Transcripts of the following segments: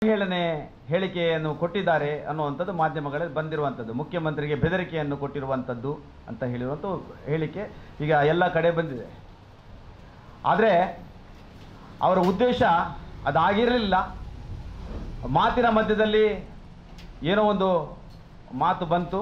ಹೇಳನೆ ಹೇಳಿಕೆಯನ್ನು ಕೊಟ್ಟಿದ್ದಾರೆ ಅನ್ನುವಂಥದ್ದು ಮಾಧ್ಯಮಗಳಲ್ಲಿ ಬಂದಿರುವಂಥದ್ದು ಮುಖ್ಯಮಂತ್ರಿಗೆ ಬೆದರಿಕೆಯನ್ನು ಕೊಟ್ಟಿರುವಂಥದ್ದು ಅಂತ ಹೇಳಿರುವಂಥ ಹೇಳಿಕೆ ಈಗ ಎಲ್ಲ ಕಡೆ ಬಂದಿದೆ ಆದರೆ ಅವರ ಉದ್ದೇಶ ಅದಾಗಿರಲಿಲ್ಲ ಮಾತಿನ ಮಧ್ಯದಲ್ಲಿ ಏನೋ ಒಂದು ಮಾತು ಬಂತು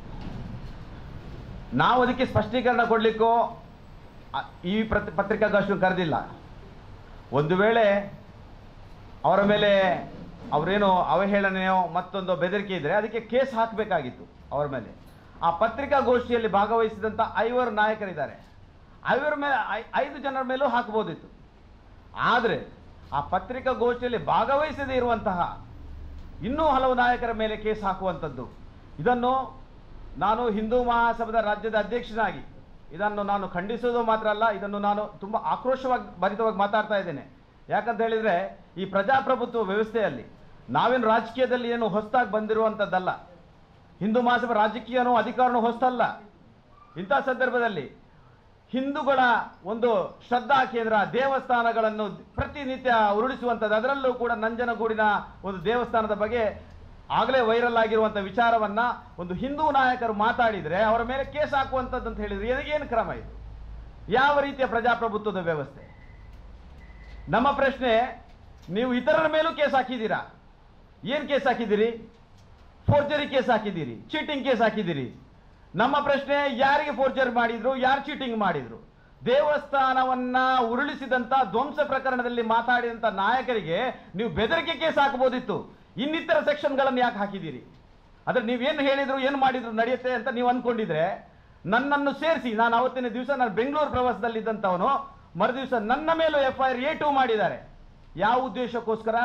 ನಾವು ಅದಕ್ಕೆ ಸ್ಪಷ್ಟೀಕರಣ ಕೊಡಲಿಕ್ಕೋ ಅ- ಈ ಪ್ರತಿ ಪತ್ರಿಕಾಗೋಷ್ಠಿ ಕರೆದಿಲ್ಲ ಒಂದು ವೇಳೆ ಅವರ ಮೇಲೆ ಅವರೇನು ಅವಹೇಳನೆಯೋ ಮತ್ತೊಂದು ಬೆದರಿಕೆ ಇದ್ದರೆ ಅದಕ್ಕೆ ಕೇಸ್ ಹಾಕಬೇಕಾಗಿತ್ತು ಅವರ ಮೇಲೆ ಆ ಪತ್ರಿಕಾಗೋಷ್ಠಿಯಲ್ಲಿ ಭಾಗವಹಿಸಿದಂಥ ಐವರು ನಾಯಕರಿದ್ದಾರೆ ಐವರ ಮೇಲೆ ಐ- ಐದು ಜನರ ಮೇಲೂ ಹಾಕ್ಬೋದಿತ್ತು ಆದರೆ ಆ ಪತ್ರಿಕಾಗೋಷ್ಠಿಯಲ್ಲಿ ಭಾಗವಹಿಸದೇ ಇರುವಂತಹ ಇನ್ನೂ ಹಲವು ನಾಯಕರ ಮೇಲೆ ಕೇಸ್ ಹಾಕುವಂಥದ್ದು ಇದನ್ನು ನಾನು ಹಿಂದೂ ಮಹಾಸಭಾದ ರಾಜ್ಯದ ಅಧ್ಯಕ್ಷನಾಗಿ ಇದನ್ನು ನಾನು ಖಂಡಿಸೋದು ಮಾತ್ರ ಅಲ್ಲ ಇದನ್ನು ನಾನು ತುಂಬ ಆಕ್ರೋಶವಾಗಿ ಭರಿತವಾಗಿ ಮಾತಾಡ್ತಾ ಇದ್ದೇನೆ ಯಾಕಂತ ಹೇಳಿದರೆ ಈ ಪ್ರಜಾಪ್ರಭುತ್ವ ವ್ಯವಸ್ಥೆಯಲ್ಲಿ ನಾವೇನು ರಾಜಕೀಯದಲ್ಲಿ ಏನು ಹೊಸದಾಗಿ ಬಂದಿರುವಂಥದ್ದಲ್ಲ ಹಿಂದೂ ಮಹಾಸಭಾ ರಾಜಕೀಯನೂ ಅಧಿಕಾರನೂ ಹೊಸ್ತಲ್ಲ ಇಂಥ ಸಂದರ್ಭದಲ್ಲಿ ಹಿಂದೂಗಳ ಒಂದು ಶ್ರದ್ಧಾ ಕೇಂದ್ರ ದೇವಸ್ಥಾನಗಳನ್ನು ಪ್ರತಿನಿತ್ಯ ಉರುಳಿಸುವಂಥದ್ದು ಅದರಲ್ಲೂ ಕೂಡ ನಂಜನಗೂಡಿನ ಒಂದು ದೇವಸ್ಥಾನದ ಬಗ್ಗೆ ಆಗಲೇ ವೈರಲ್ ಆಗಿರುವಂಥ ವಿಚಾರವನ್ನ ಒಂದು ಹಿಂದೂ ನಾಯಕರು ಮಾತಾಡಿದರೆ ಅವರ ಮೇಲೆ ಕೇಸ್ ಹಾಕುವಂಥದ್ದು ಅಂತ ಹೇಳಿದ್ರೆ ಏನು ಏನು ಕ್ರಮ ಇದು ಯಾವ ರೀತಿಯ ಪ್ರಜಾಪ್ರಭುತ್ವದ ವ್ಯವಸ್ಥೆ ನಮ್ಮ ಪ್ರಶ್ನೆ ನೀವು ಇತರರ ಮೇಲೂ ಕೇಸ್ ಹಾಕಿದ್ದೀರಾ ಏನು ಕೇಸ್ ಹಾಕಿದ್ದೀರಿ ಫೋರ್ಜರಿ ಕೇಸ್ ಹಾಕಿದ್ದೀರಿ ಚೀಟಿಂಗ್ ಕೇಸ್ ಹಾಕಿದ್ದೀರಿ ನಮ್ಮ ಪ್ರಶ್ನೆ ಯಾರಿಗೆ ಫೋರ್ಜರಿ ಮಾಡಿದ್ರು ಯಾರು ಚೀಟಿಂಗ್ ಮಾಡಿದ್ರು ದೇವಸ್ಥಾನವನ್ನ ಉರುಳಿಸಿದಂತ ಧ್ವಂಸ ಪ್ರಕರಣದಲ್ಲಿ ಮಾತಾಡಿದಂತ ನಾಯಕರಿಗೆ ನೀವು ಬೆದರಿಕೆ ಕೇಸ್ ಹಾಕಬಹುದಿತ್ತು ಇನ್ನಿತರ ಸೆಕ್ಷನ್ಗಳನ್ನು ಯಾಕೆ ಹಾಕಿದ್ದೀರಿ ಆದ್ರೆ ನೀವೇನು ಹೇಳಿದ್ರು ಏನು ಮಾಡಿದ್ರು ನಡೆಯುತ್ತೆ ಅಂತ ನೀವು ಅನ್ಕೊಂಡಿದ್ರೆ ನನ್ನನ್ನು ಸೇರಿಸಿ ನಾನು ಅವತ್ತಿನ ದಿವಸ ನಾನು ಬೆಂಗಳೂರು ಪ್ರವಾಸದಲ್ಲಿದ್ದಂಥವನು ಮರುದಿವಸ ನನ್ನ ಮೇಲೂ F I R A two ಮಾಡಿದ್ದಾರೆ ಯಾವ ಉದ್ದೇಶಕ್ಕೋಸ್ಕರ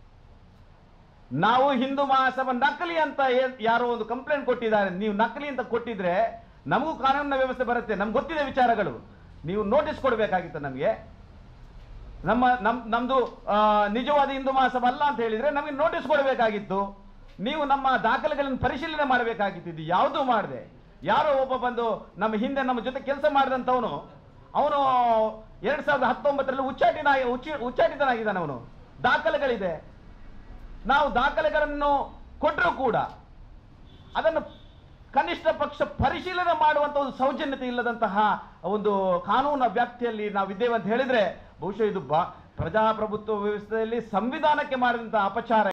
ನಾವು ಹಿಂದೂ ಮಹಾಸಭಾ ನಕಲಿ ಅಂತ ಏನ್- ಯಾರೋ ಒಂದು ಕಂಪ್ಲೇಂಟ್ ಕೊಟ್ಟಿದ್ದಾರೆ ನೀವು ನಕಲಿ ಅಂತ ಕೊಟ್ಟಿದ್ರೆ ನಮಗೂ ಕಾನೂನಿನ ವ್ಯವಸ್ಥೆ ಬರುತ್ತೆ ನಮ್ಗೆ ಗೊತ್ತಿದೆ ವಿಚಾರಗಳು ನೀವು ನೋಟಿಸ್ ಕೊಡಬೇಕಾಗಿತ್ತು ನಮಗೆ ನಮ್ಮ ನಮ್ ನಮ್ದು ಆ, ನಿಜವಾದ ಹಿಂದೂ ಮಹಾಸಭಾ ಅಲ್ಲ ಅಂತ ಹೇಳಿದ್ರೆ ನಮಗೆ ನೋಟಿಸ್ ಕೊಡಬೇಕಾಗಿತ್ತು ನೀವು ನಮ್ಮ ದಾಖಲೆಗಳನ್ನು ಪರಿಶೀಲನೆ ಮಾಡಬೇಕಾಗಿತ್ತು ಇದು ಯಾವುದೂ ಮಾಡಿದೆ ಯಾರೋ ಒಬ್ಬ ಬಂದು ನಮ್ಮ ಹಿಂದೆ ನಮ್ಮ ಜೊತೆ ಕೆಲಸ ಮಾಡಿದಂಥವನು ಅವನು ಎರಡ್ ಸಾವಿರದ ಹತ್ತೊಂಬತ್ತರಲ್ಲಿ ಉಚ್ಚಾಟಿನ ಉಚ್ಚ ಉಚ್ಚಾಟಿತನಾಗಿದ್ದಾನೆ ಅವನು ದಾಖಲೆಗಳಿದೆ ನಾವು ದಾಖಲೆಗಳನ್ನು ಕೊಟ್ಟರೂ ಕೂಡ ಅದನ್ನು ಕನಿಷ್ಠ ಪಕ್ಷ ಪರಿಶೀಲನೆ ಮಾಡುವಂತ ಒಂದು ಸೌಜನ್ಯತೆ ಇಲ್ಲದಂತಹ ಒಂದು ಕಾನೂನ ವ್ಯಾಪ್ತಿಯಲ್ಲಿ ನಾವು ಇದ್ದೇವೆ ಅಂತ ಹೇಳಿದ್ರೆ ಬಹುಶಃ ಇದು ಬಾ ಪ್ರಜಾಪ್ರಭುತ್ವ ವ್ಯವಸ್ಥೆಯಲ್ಲಿ ಸಂವಿಧಾನಕ್ಕೆ ಮಾಡಿದಂತಹ ಅಪಚಾರ